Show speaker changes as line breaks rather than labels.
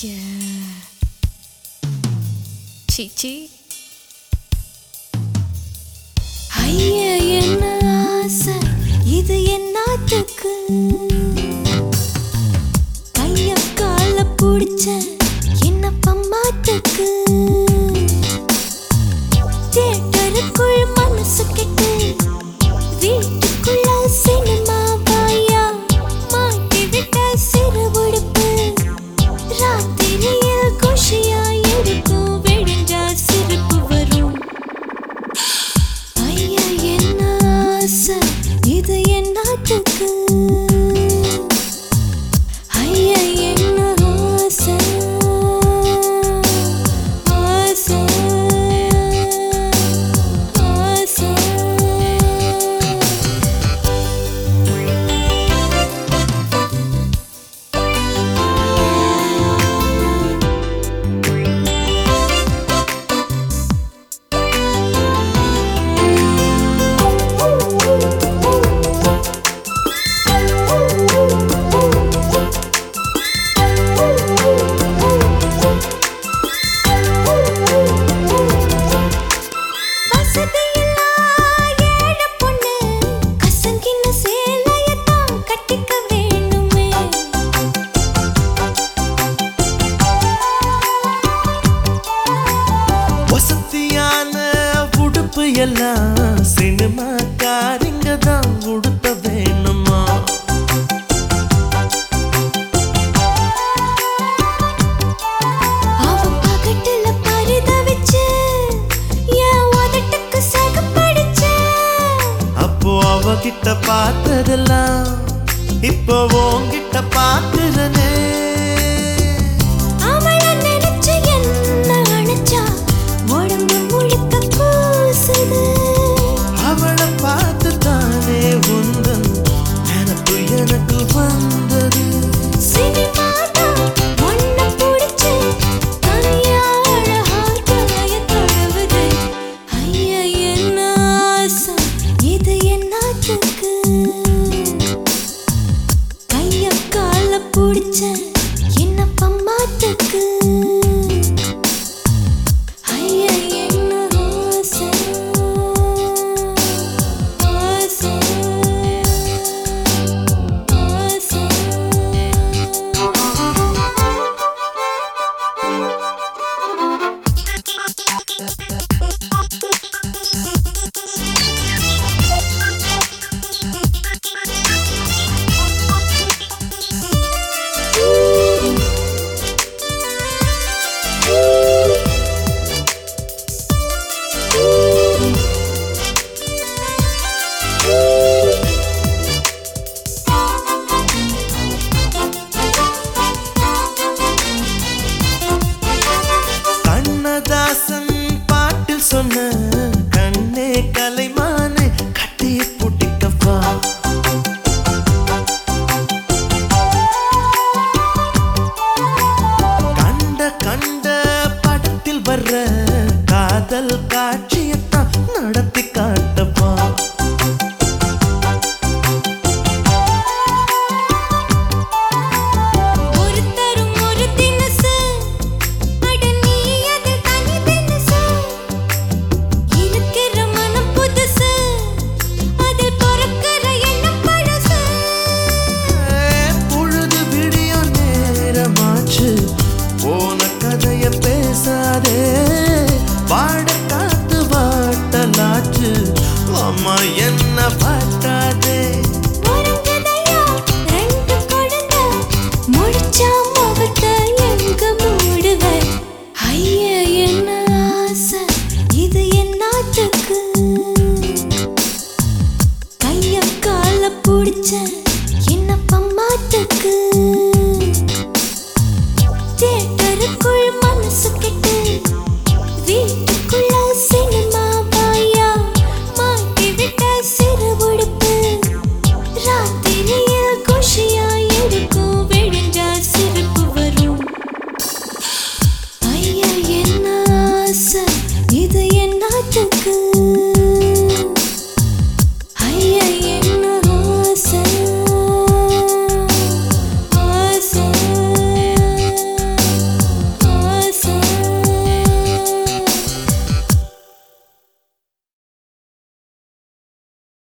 ச்சே. சீச்சி ஐயா என்ன ஆசை இது என்னாத்துக்கு கைய கால புடிச்ச என்ன பம்மாத்துக்கு தியேட்டருக்குள் மனசு கெட்டு வீட்டுக்குள்ள சினிமா வாயா மாட்டி விட்ட சிறு உடுப்பு ராத்திரியில் குஷியா எடுக்கும் விடிஞ்சா சிரிப்பு வரும் ஐயா என்ன ஆசை இது என்னத்துக்கு ஐயா என்ன ஆசை ஆசை ஆசை வசதியில்லா ஏழை பொண்ணு கசங்கின சேலையத்தான் கட்டிக்க வேணுமே
வசதியான உடுப்பு எல்லாம் சினிமா காரிங்க தான் உடுத்த வேணுமா
அவ பகட்டுல பரிதவிச்சு என் உதட்டுக்கு சகப்படிச்சு
அப்போ அவகிட்ட பார்த்ததெல்லாம் இப்போ உன்கிட்ட பார்க்கிறனே